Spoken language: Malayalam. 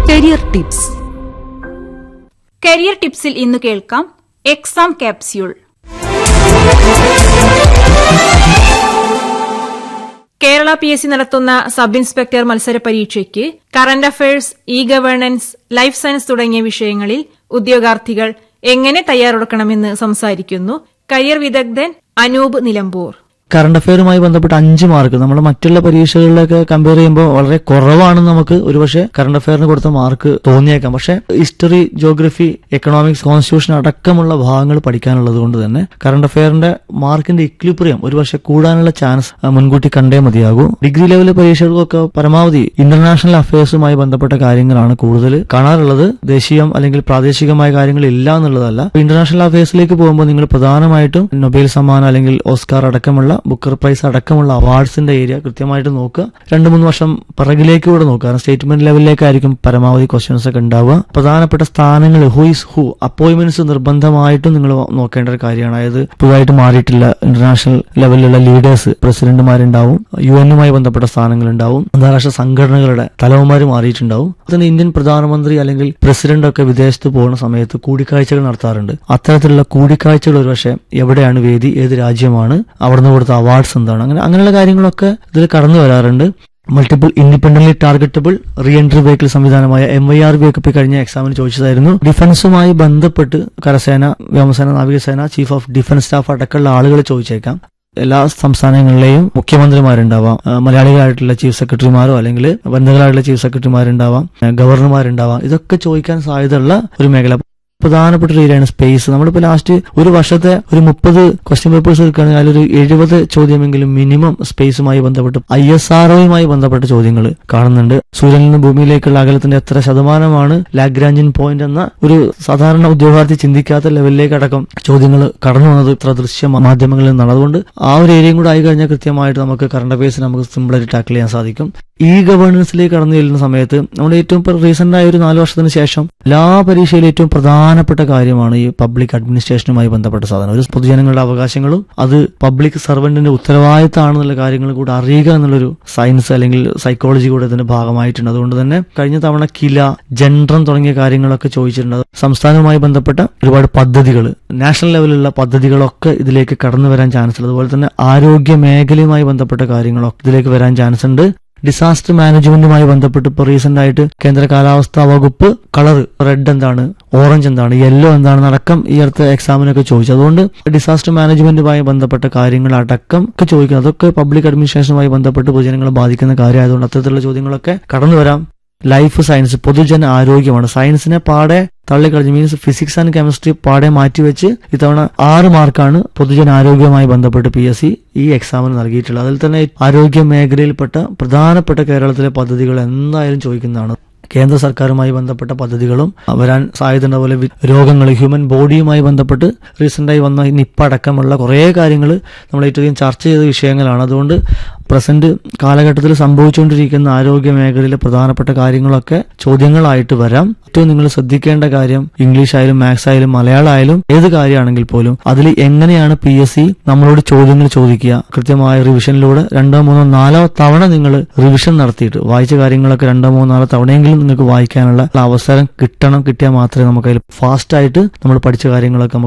കരിയർ ടിപ്സ് കരിയർ ടിപ്സിൽ ഇന്ന് കേൾക്കാം exam capsule Kerala P S C നടത്തുന്ന സബ് ഇൻസ്പെക്ടർ മത്സര പരീക്ഷയ്ക്ക് current affairs e governance life science തുടങ്ങിയ വിഷയങ്ങളിൽ ഉദ്യോഗാർത്ഥികൾ എങ്ങനെ തയ്യാറെടുക്കണമെന്ന് സംസാരിക്കുന്നു കരിയർ വിദഗ്ധൻ അനൂപ് നിലമ്പൂർ കറണ്ട് അഫയറുമായി ബന്ധപ്പെട്ട അഞ്ച് മാർക്ക് നമ്മൾ മറ്റുള്ള പരീക്ഷകളിലൊക്കെ കമ്പയർ ചെയ്യുമ്പോൾ വളരെ കുറവാണെന്ന് നമുക്ക് ഒരുപക്ഷെ കറണ്ട് അഫയറിന് കൊടുത്ത മാർക്ക് തോന്നിയേക്കാം പക്ഷെ ഹിസ്റ്ററി ജോഗ്രഫി എക്കണോമിക്സ് കോൺസ്റ്റിറ്റ്യൂഷൻ അടക്കമുള്ള ഭാഗങ്ങൾ പഠിക്കാനുള്ളത് കൊണ്ട് തന്നെ കറണ്ട് അഫയറിന്റെ മാർക്കിന്റെ ഇക്ലിപ്രിയം ഒരുപക്ഷെ കൂടാനുള്ള ചാൻസ് ആ, മുൻകൂട്ടി കണ്ടേ മതിയാകൂ ഡിഗ്രി ലെവൽ പരീക്ഷകൾക്കൊക്കെ പരമാവധി ഇന്റർനാഷണൽ അഫയേഴ്സുമായി ബന്ധപ്പെട്ട കാര്യങ്ങളാണ് കൂടുതൽ കാണാറുള്ളത് ദേശീയം അല്ലെങ്കിൽ പ്രാദേശികമായ കാര്യങ്ങൾ ഇല്ല എന്നുള്ളതല്ല ഇന്റർനാഷണൽ അഫയേഴ്സിലേക്ക് പോകുമ്പോൾ നിങ്ങൾ പ്രധാനമായിട്ടും നൊബേൽ സമ്മാനം അല്ലെങ്കിൽ ഓസ്കാർ അടക്കമുള്ള ബുക്കർ പ്രൈസ് അടക്കമുള്ള അവാർഡ്സിന്റെ ഏരിയ കൃത്യമായിട്ട് നോക്കുക രണ്ട് മൂന്ന് വർഷം പിറകിലേക്ക് കൂടെ നോക്കുക കാരണം സ്റ്റേറ്റ്മെന്റ് ലെവലിലേക്കായിരിക്കും പരമാവധി ക്വസ്റ്റ്യൻസ് ഒക്കെ ഉണ്ടാവുക പ്രധാനപ്പെട്ട സ്ഥാനങ്ങൾ ഹു ഇസ് ഹു അപ്പോയിന്റ്മെന്റ്സ് നിർബന്ധമായിട്ടും നിങ്ങൾ നോക്കേണ്ട ഒരു കാര്യമാണ് അതായത് പുതുതായിട്ട് മാറിയിട്ടില്ല ഇന്റർനാഷണൽ ലെവലിലുള്ള ലീഡേഴ്സ് പ്രസിഡന്റുമാരുണ്ടാവും യു എന്നുമായി ബന്ധപ്പെട്ട സ്ഥാനങ്ങളുണ്ടാവും അന്താരാഷ്ട്ര സംഘടനകളുടെ തലവന്മാർ മാറിയിട്ടുണ്ടാവും അതിന് ഇന്ത്യൻ പ്രധാനമന്ത്രി അല്ലെങ്കിൽ പ്രസിഡന്റ് ഒക്കെ വിദേശത്ത് പോകുന്ന സമയത്ത് കൂടിക്കാഴ്ചകൾ നടത്താറുണ്ട് അത്തരത്തിലുള്ള കൂടിക്കാഴ്ചകൾ ഒരുപക്ഷെ എവിടെയാണ് വേദി ഏത് രാജ്യമാണ് അവിടുന്ന് കൊടുത്ത അവാർഡ്സ് എന്താണ് അങ്ങനെ അങ്ങനെയുള്ള കാര്യങ്ങളൊക്കെ ഇതിൽ കടന്നു വരാറുണ്ട് multiple independently targetable re entry vehicle സംവിധാനമായ എം ഐ ആർ ബി ഒക്കെ ഇപ്പൊ കഴിഞ്ഞ എക്സാമിന് ചോദിച്ചതായിരുന്നു ഡിഫൻസുമായി ബന്ധപ്പെട്ട് കരസേന വ്യോമസേന നാവികസേന ചീഫ് ഓഫ് ഡിഫൻസ് സ്റ്റാഫ് അടക്കമുള്ള ആളുകൾ ചോദിച്ചേക്കാം എല്ലാ സംസ്ഥാനങ്ങളിലെയും മുഖ്യമന്ത്രിമാരുണ്ടാവാം ആ, മലയാളികളായിട്ടുള്ള ചീഫ് സെക്രട്ടറിമാരോ അല്ലെങ്കിൽ വനിതകളായിട്ടുള്ള ചീഫ് സെക്രട്ടറിമാരുണ്ടാവാം ആ, ഗവർണർമാരുണ്ടാവാം ഇതൊക്കെ ചോദിക്കാൻ സാധ്യതയുള്ള ഒരു മേഖല പ്രധാനപ്പെട്ട ഒരു ഏരിയയാണ് സ്പേസ് നമ്മളിപ്പോ ലാസ്റ്റ് ഒരു വർഷത്തെ ഒരു മുപ്പത് ക്വസ്റ്റ്യൻ പേപ്പേഴ്സ് എടുക്കുകയാണെങ്കിൽ അതിലൊരു എഴുപത് ചോദ്യമെങ്കിലും മിനിമം സ്പേസുമായി ബന്ധപ്പെട്ട് ഐ എസ് ആർഒയുമായി ബന്ധപ്പെട്ട ചോദ്യങ്ങൾ കാണുന്നുണ്ട് സൂര്യനിൽ നിന്ന് ഭൂമിയിലേക്കുള്ള അകലത്തിന്റെ എത്ര ശതമാനമാണ് ലാഗ്രാഞ്ചിൻ പോയിന്റ് എന്ന ഒരു സാധാരണ ഉദ്യോഗാർത്ഥി ചിന്തിക്കാത്ത ലെവലിലേക്ക് അടക്കം ചോദ്യങ്ങൾ കടന്നു വന്നത് ഇത്ര ദൃശ്യ മാധ്യമങ്ങളിൽ നിന്നാണ് അതുകൊണ്ട് ആ ഒരു ഏരിയയും കൂടെ ആയി കഴിഞ്ഞാൽ കൃത്യമായിട്ട് നമുക്ക് കറണ്ട് അഫയേഴ്സ് നമുക്ക് സിമ്പിളായിട്ട് ടാക്കിൾ ചെയ്യാൻ സാധിക്കും ഈ ഗവേണൻസിലേക്ക് കടന്നു ചെല്ലുന്ന സമയത്ത് നമ്മൾ ഏറ്റവും റീസെന്റ് ആയ ഒരു നാല് വർഷത്തിന് ശേഷം എല്ലാ പരീക്ഷയിലും ഏറ്റവും പ്രധാനപ്പെട്ട കാര്യമാണ് ഈ പബ്ലിക് അഡ്മിനിസ്ട്രേഷനുമായി ബന്ധപ്പെട്ട സാധനം ഒരു പൊതുജനങ്ങളുടെ അവകാശങ്ങളും അത് പബ്ലിക് സർവന്റിന്റെ ഉത്തരവാദിത്തമാണെന്നുള്ള കാര്യങ്ങൾ കൂടെ അറിയുക എന്നുള്ളൊരു സയൻസ് അല്ലെങ്കിൽ സൈക്കോളജി കൂടെ ഇതിന്റെ ഭാഗമായിട്ടുണ്ട് അതുകൊണ്ട് തന്നെ കഴിഞ്ഞ തവണ കില ജൻഡ്രം തുടങ്ങിയ കാര്യങ്ങളൊക്കെ ചോദിച്ചിട്ടുണ്ട് അത് സംസ്ഥാനവുമായി ബന്ധപ്പെട്ട ഒരുപാട് പദ്ധതികൾ നാഷണൽ ലെവലിലുള്ള പദ്ധതികളൊക്കെ ഇതിലേക്ക് കടന്നു വരാൻ ചാൻസ് ഉണ്ട് അതുപോലെ തന്നെ ആരോഗ്യ മേഖലയുമായി ബന്ധപ്പെട്ട കാര്യങ്ങളൊക്കെ ഇതിലേക്ക് വരാൻ ചാൻസ് ഉണ്ട് ഡിസാസ്റ്റർ മാനേജ്മെന്റുമായി ബന്ധപ്പെട്ട് ഇപ്പോൾ റീസെന്റ് ആയിട്ട് കേന്ദ്ര കാലാവസ്ഥാ വകുപ്പ് കളർ റെഡ് എന്താണ് ഓറഞ്ച് എന്താണ് യെല്ലോ എന്താണെന്ന് അടക്കം ഈ അടുത്ത എക്സാമിനൊക്കെ ചോദിച്ചു അതുകൊണ്ട് ഡിസാസ്റ്റർ മാനേജ്മെന്റുമായി ബന്ധപ്പെട്ട കാര്യങ്ങൾ അടക്കം ഒക്കെ ചോദിക്കുന്നത് അതൊക്കെ പബ്ലിക് അഡ്മിനിസ്ട്രേഷനുമായി ബന്ധപ്പെട്ട് പൊതുജനങ്ങളെ ബാധിക്കുന്ന കാര്യമായതുകൊണ്ട് അത്തരത്തിലുള്ള ചോദ്യങ്ങളൊക്കെ കടന്നു വരാം ലൈഫ് സയൻസ് പൊതുജന ആരോഗ്യമാണ് സയൻസിനെ പാടെ തള്ളിക്കളഞ്ഞു മീൻസ് ഫിസിക്സ് ആൻഡ് കെമിസ്ട്രി പാടെ മാറ്റിവെച്ച് ഇത്തവണ ആറ് മാർക്കാണ് പൊതുജന ആരോഗ്യവുമായി ബന്ധപ്പെട്ട് പി എസ് സി ഈ എക്സാമിന് നൽകിയിട്ടുള്ളത് അതിൽ തന്നെ ആരോഗ്യ മേഖലയിൽപ്പെട്ട പ്രധാനപ്പെട്ട കേരളത്തിലെ പദ്ധതികൾ എന്തായാലും ചോദിക്കുന്നതാണ് കേന്ദ്ര സർക്കാരുമായി ബന്ധപ്പെട്ട പദ്ധതികളും വരാൻ സാധ്യതയുണ്ട പോലെ വി- രോഗങ്ങൾ ഹ്യൂമൻ ബോഡിയുമായി ബന്ധപ്പെട്ട് റീസെന്റായി വന്ന ഈ നിപ്പ അടക്കമുള്ള കുറേ കാര്യങ്ങൾ നമ്മൾ ഏറ്റവും ചർച്ച ചെയ്ത വിഷയങ്ങളാണ് അതുകൊണ്ട് പ്രസന്റ് കാലഘട്ടത്തിൽ സംഭവിച്ചുകൊണ്ടിരിക്കുന്ന ആരോഗ്യ മേഖലയിലെ പ്രധാനപ്പെട്ട കാര്യങ്ങളൊക്കെ ചോദ്യങ്ങളായിട്ട് വരാം ഏറ്റവും നിങ്ങൾ ശ്രദ്ധിക്കേണ്ട കാര്യം ഇംഗ്ലീഷ് ആയാലും മാത്സ് ആയാലും മലയാളം ആയാലും ഏത് കാര്യമാണെങ്കിൽ പോലും അതിൽ എങ്ങനെയാണ് പി എസ് സി നമ്മളോട് ചോദ്യങ്ങൾ ചോദിക്കുക കൃത്യമായ റിവിഷനിലൂടെ രണ്ടോ മൂന്നോ നാലോ തവണ നിങ്ങൾ റിവിഷൻ നടത്തിയിട്ട് വായിച്ച കാര്യങ്ങളൊക്കെ രണ്ടോ മൂന്നോ നാലോ തവണയെങ്കിലും നിങ്ങൾക്ക് വായിക്കാനുള്ള അവസരം കിട്ടണം കിട്ടിയാൽ മാത്രമേ നമുക്ക് അതിൽ ഫാസ്റ്റ് ആയിട്ട് നമ്മൾ പഠിച്ച കാര്യങ്ങളൊക്കെ നമുക്ക്